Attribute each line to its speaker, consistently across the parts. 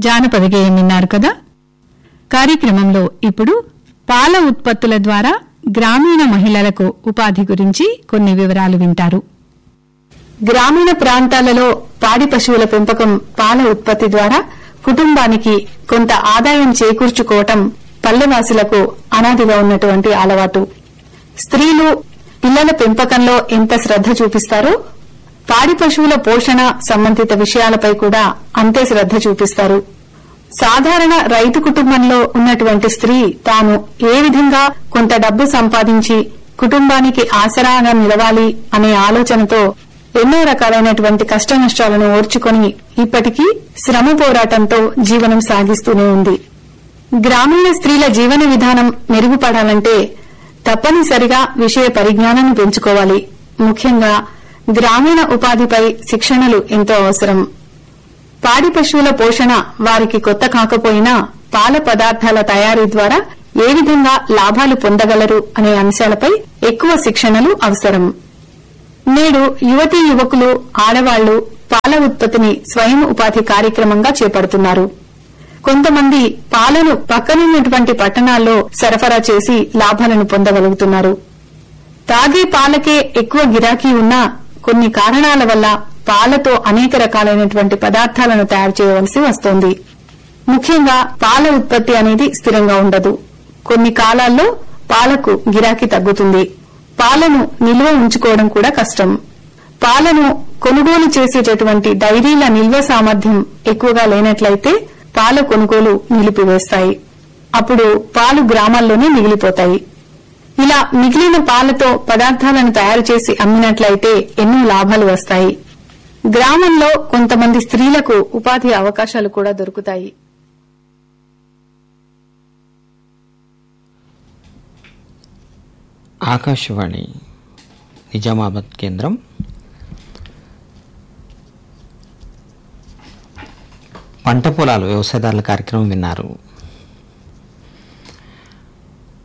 Speaker 1: జానపద గేయం విన్నారు కదా కార్యక్రమంలో ఇప్పుడు పాల ఉత్పత్తుల ద్వారా గ్రామీణ మహిళలకు ఉపాధి గురించి కొన్ని వివరాలు వింటారు
Speaker 2: గ్రామీణ ప్రాంతాలలో పాడి పశువుల పెంపకం పాల ఉత్పత్తి ద్వారా కుటుంబానికి కొంత ఆదాయం చేకూర్చుకోవటం పల్లెవాసులకు అనాదిగా ఉన్నటువంటి అలవాటు స్త్రీలు పిల్లల పెంపకంలో ఎంత శ్రద్ధ చూపిస్తారో పాడి పశువుల పోషణ సంబంధిత విషయాలపై కూడా అంతే శ్రద్ధ చూపిస్తారు సాధారణ రైతు కుటుంబంలో ఉన్నటువంటి స్త్రీ తాను ఏ విధంగా కొంత డబ్బు సంపాదించి కుటుంబానికి ఆసరాగా నిలవాలి అనే ఆలోచనతో ఎన్నో రకాలైనటువంటి కష్ట నష్టాలను ఓర్చుకొని ఇప్పటికీ శ్రమ పోరాటంతో జీవనం సాగిస్తూనే ఉంది గ్రామీణ స్త్రీల జీవన విధానం మెరుగుపడాలంటే తప్పనిసరిగా విషయ పరిజ్ఞానాన్ని పెంచుకోవాలి ముఖ్యంగా గ్రామీణ ఉపాధిపై శిక్షణలు ఎంతో అవసరం పాడి పశువుల పోషణ వారికి కొత్త కాకపోయినా పాల పదార్థాల తయారీ ద్వారా ఏ విధంగా లాభాలు పొందగలరు అనే అంశాలపై ఎక్కువ శిక్షణలు అవసరం నేడు యువతీ యువకులు ఆడవాళ్లు పాల ఉత్పత్తిని స్వయం ఉపాధి కార్యక్రమంగా చేపడుతున్నారు కొంతమంది పాలను పక్కనున్నటువంటి పట్టణాల్లో సరఫరా చేసి లాభాలను పొందగలుగుతున్నారు తాగే పాలకే ఎక్కువ గిరాకీ ఉన్నా కొన్ని కారణాల వల్ల పాలతో అనేక రకాలైనటువంటి పదార్థాలను తయారు చేయవలసి వస్తోంది ముఖ్యంగా పాల ఉత్పత్తి అనేది స్థిరంగా ఉండదు కొన్ని కాలాల్లో పాలకు గిరాకీ తగ్గుతుంది పాలను నిల్వ ఉంచుకోవడం కూడా కష్టం పాలను కొనుగోలు చేసేటటువంటి డైరీల నిల్వ సామర్థ్యం ఎక్కువగా లేనట్లయితే పాల కొనుగోలు నిలిపివేస్తాయి అప్పుడు పాలు గ్రామాల్లోనే మిగిలిపోతాయి ఇలా మిగిలిన పాలతో పదార్థాలను తయారు చేసి అమ్మినట్లయితే ఎన్నో లాభాలు వస్తాయి గ్రామంలో కొంతమంది స్త్రీలకు ఉపాధి అవకాశాలు కూడా దొరుకుతాయి
Speaker 3: ఆకాశవాణి నిజామాబాద్ కేంద్రం పంట పొలాలు వ్యవసాయదారుల కార్యక్రమం విన్నారు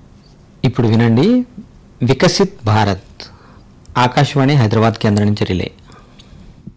Speaker 3: ఇప్పుడు వినండి వికసిత్ భారత్ ఆకాశవాణి హైదరాబాద్ కేంద్రం నుంచి రిలే